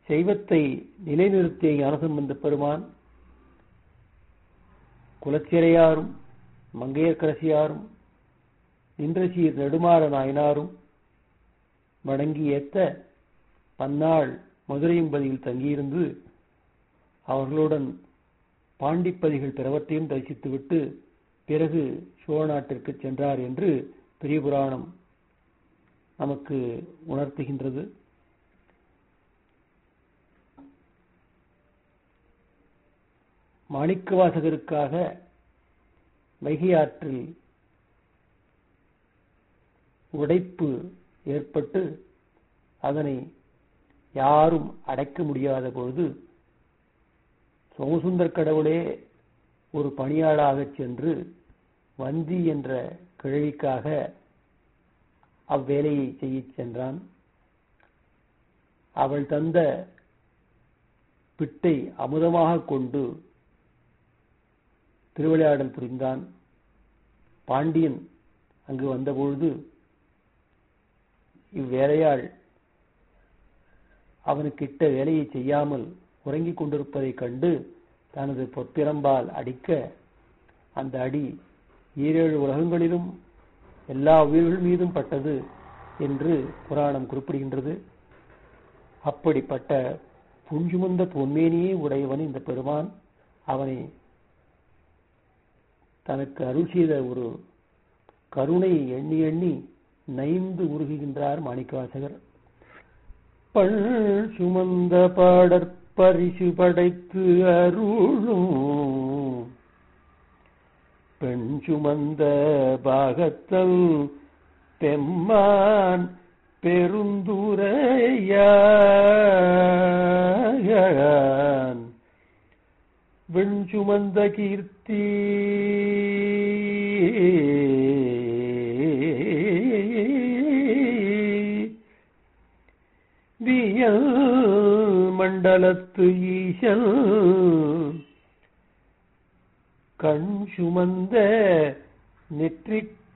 செய்வத்தை நிலைநிறுத்திய ஞானசம்பந்த பெருமான் குலச்சிறையாரும் மங்கையர்க்கரசியாரும் இந்திரசீர் நெடுமாற நாயனாரும் வணங்கி ஏத்த பன்னாள் மதுரையம்பதியில் தங்கியிருந்து அவர்களுடன் பாண்டிப்பதிகள் பிறவற்றையும் தரிசித்துவிட்டு பிறகு சோழ நாட்டிற்கு சென்றார் என்று பெரிய புராணம் நமக்கு உணர்த்துகின்றது மாணிக்கவாசகருக்காக வைகை ஆற்றில் உடைப்பு ஏற்பட்டு அதனை யாரும் அடைக்க முடியாத பொழுது சோமசுந்தர் கடவுளே ஒரு பணியாளாகச் சென்று வந்தி என்ற கிழவிக்காக அவ்வேலையை செய்யச் சென்றான் அவள் தந்த பிட்டை அமுதமாக கொண்டு திருவிளையாடல் புரிந்தான் பாண்டியன் அங்கு வந்தபொழுது இவ்வேலையாள் அவனுக்கு இட்ட வேலையை செய்யாமல் உறங்கிக் கொண்டிருப்பதைக் கண்டு தனது பொற்பிரம்பால் அடிக்க அந்த அடி ஈரேழு உலகங்களிலும் எல்லா உயிர்கள் மீதும் பட்டது என்று புராணம் குறிப்பிடுகின்றது அப்படிப்பட்ட புஞ்சுமந்த பொன்மேனியே உடையவன் இந்த பெருமான் அவனை தனக்கு அருள் செய்த ஒரு கருணை எண்ணி எண்ணி நைந்து உருகுகின்றார் மாணிக்கவாசகர் பள் சுமந்த பாடற்பரிசு படைத்து அருளும் பெண் சுமந்த பாகத்தல் பெம்மான் பெருந்துரையான் வெண் சுமந்த கீர்த்தி வியல் மண்டலத்து ஈசல் கண் சுமந்த நெற்றிக்